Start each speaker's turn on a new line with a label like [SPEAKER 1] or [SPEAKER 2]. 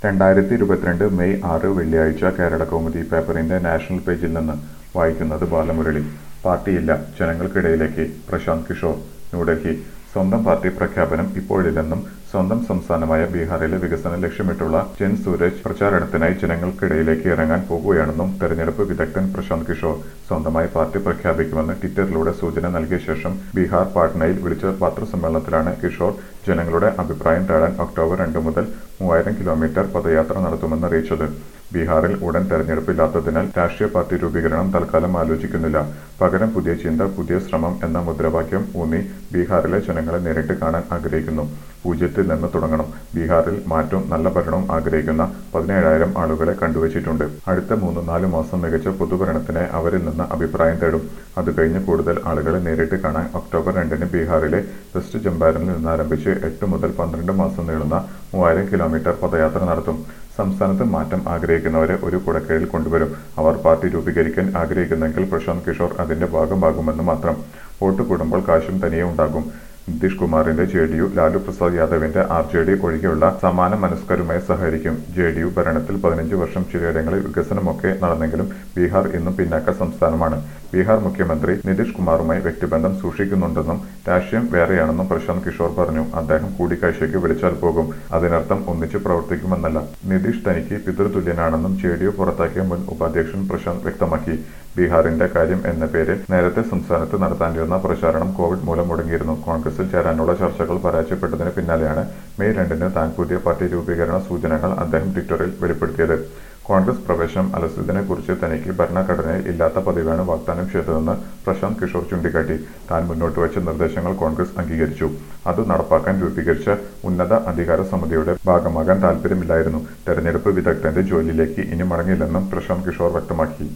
[SPEAKER 1] രണ്ടായിരത്തി ഇരുപത്തിരണ്ട് മെയ് ആറ് വെള്ളിയാഴ്ച കേരളകൗമുദി പേപ്പറിന്റെ നാഷണൽ പേജിൽ നിന്ന് വായിക്കുന്നത് ബാലമുരളി പാർട്ടിയില്ല ജനങ്ങൾക്കിടയിലേക്ക് പ്രശാന്ത് കിഷോർ ന്യൂഡൽഹി സ്വന്തം പാർട്ടി പ്രഖ്യാപനം ഇപ്പോഴില്ലെന്നും സ്വന്തം സംസ്ഥാനമായ ബീഹാറിലെ വികസനം ലക്ഷ്യമിട്ടുള്ള ജൻ സൂരജ് പ്രചാരണത്തിനായി ജനങ്ങൾക്കിടയിലേക്ക് ഇറങ്ങാൻ പോകുകയാണെന്നും തെരഞ്ഞെടുപ്പ് വിദഗ്ധൻ പ്രശാന്ത് കിഷോർ സ്വന്തമായി പാർട്ടി പ്രഖ്യാപിക്കുമെന്ന് ട്വിറ്ററിലൂടെ സൂചന നൽകിയ ശേഷം ബീഹാർ പാട്നയിൽ വിളിച്ച പത്രസമ്മേളനത്തിലാണ് കിഷോർ ജനങ്ങളുടെ അഭിപ്രായം തേടാൻ ഒക്ടോബർ രണ്ട് മുതൽ മൂവായിരം കിലോമീറ്റർ പദയാത്ര നടത്തുമെന്ന് അറിയിച്ചത് ബീഹാറിൽ ഉടൻ തെരഞ്ഞെടുപ്പില്ലാത്തതിനാൽ രാഷ്ട്രീയ പാർട്ടി രൂപീകരണം തൽക്കാലം ആലോചിക്കുന്നില്ല പകരം പുതിയ ചിന്ത പുതിയ ശ്രമം എന്ന മുദ്രാവാക്യം ഊന്നി ബീഹാറിലെ ജനങ്ങളെ നേരിട്ട് കാണാൻ ആഗ്രഹിക്കുന്നു പൂജ്യത്തിൽ നിന്ന് തുടങ്ങണം ബീഹാറിൽ മാറ്റവും നല്ല ഭരണവും ആഗ്രഹിക്കുന്ന പതിനേഴായിരം ആളുകളെ കണ്ടുവച്ചിട്ടുണ്ട് അടുത്ത മൂന്ന് നാല് മാസം മികച്ച പൊതുഭരണത്തിന് അവരിൽ നിന്ന് അഭിപ്രായം തേടും അത് കഴിഞ്ഞ് കൂടുതൽ ആളുകളെ നേരിട്ട് കാണാൻ ഒക്ടോബർ രണ്ടിന് ബീഹാറിലെ വെസ്റ്റ് ചമ്പാരനിൽ നിന്ന് ആരംഭിച്ച് എട്ട് മുതൽ പന്ത്രണ്ട് മാസം നീളുന്ന മൂവായിരം കിലോമീറ്റർ പദയാത്ര നടത്തും സംസ്ഥാനത്ത് മാറ്റം ആഗ്രഹിക്കുന്നവരെ ഒരു കുടക്കീഴിൽ കൊണ്ടുവരും അവർ പാർട്ടി രൂപീകരിക്കാൻ ആഗ്രഹിക്കുന്നെങ്കിൽ പ്രശാന്ത് കിഷോർ അതിന്റെ ഭാഗമാകുമെന്ന് മാത്രം വോട്ട് കൂടുമ്പോൾ കാശും തനിയെ ഉണ്ടാകും നിതീഷ് കുമാറിന്റെ J D U Lalu Prasad യാദവിന്റെ ആർ ജെ ഡി ഒഴികെയുള്ള സമാന മനസ്കരുമായി സഹകരിക്കും ജെ ഡി യു ഭരണത്തിൽ പതിനഞ്ച് വർഷം ചിലയിടങ്ങളിൽ വികസനമൊക്കെ നടന്നെങ്കിലും ബീഹാർ ഇന്നും പിന്നാക്ക സംസ്ഥാനമാണ് ബീഹാർ മുഖ്യമന്ത്രി നിതീഷ് കുമാറുമായി വ്യക്തിബന്ധം സൂക്ഷിക്കുന്നുണ്ടെന്നും രാഷ്ട്രീയം വേറെയാണെന്നും പ്രശാന്ത് കിഷോർ പറഞ്ഞു അദ്ദേഹം കൂടിക്കാഴ്ചയ്ക്ക് വിളിച്ചാൽ പോകും അതിനർത്ഥം ഒന്നിച്ച് പ്രവർത്തിക്കുമെന്നല്ല നിതീഷ് തനിക്ക് പിതൃതുല്യനാണെന്നും ജെ ഡി യു പുറത്താക്കിയ മുൻ ഉപാധ്യക്ഷൻ പ്രശാന്ത് വ്യക്തമാക്കി ബീഹാറിന്റെ കാര്യം എന്ന പേരിൽ നേരത്തെ സംസ്ഥാനത്ത് നടത്താനിരുന്ന പ്രചാരണം കോവിഡ് മൂലം മുടങ്ങിയിരുന്നു കോൺഗ്രസിൽ ചേരാനുള്ള ചർച്ചകൾ പരാജയപ്പെട്ടതിന് പിന്നാലെയാണ് മെയ് രണ്ടിന് താൻ പുതിയ പാർട്ടി രൂപീകരണ സൂചനകൾ അദ്ദേഹം ട്വിറ്ററിൽ വെളിപ്പെടുത്തിയത് കോൺഗ്രസ് പ്രവേശനം അലസിയതിനെ കുറിച്ച് തനിക്ക് ഭരണഘടനയിൽ ഇല്ലാത്ത പതിവാണ് വാഗ്ദാനം ചെയ്തതെന്ന് പ്രശാന്ത് കിഷോർ ചൂണ്ടിക്കാട്ടി താൻ മുന്നോട്ട് വച്ച നിർദ്ദേശങ്ങൾ കോൺഗ്രസ് അംഗീകരിച്ചു അത് നടപ്പാക്കാൻ രൂപീകരിച്ച ഉന്നത അധികാര സമിതിയുടെ ഭാഗമാകാൻ താൽപര്യമില്ലായിരുന്നു തെരഞ്ഞെടുപ്പ് വിദഗ്ധന്റെ ജോലിയിലേക്ക് ഇനി മടങ്ങില്ലെന്നും പ്രശാന്ത് കിഷോർ വ്യക്തമാക്കി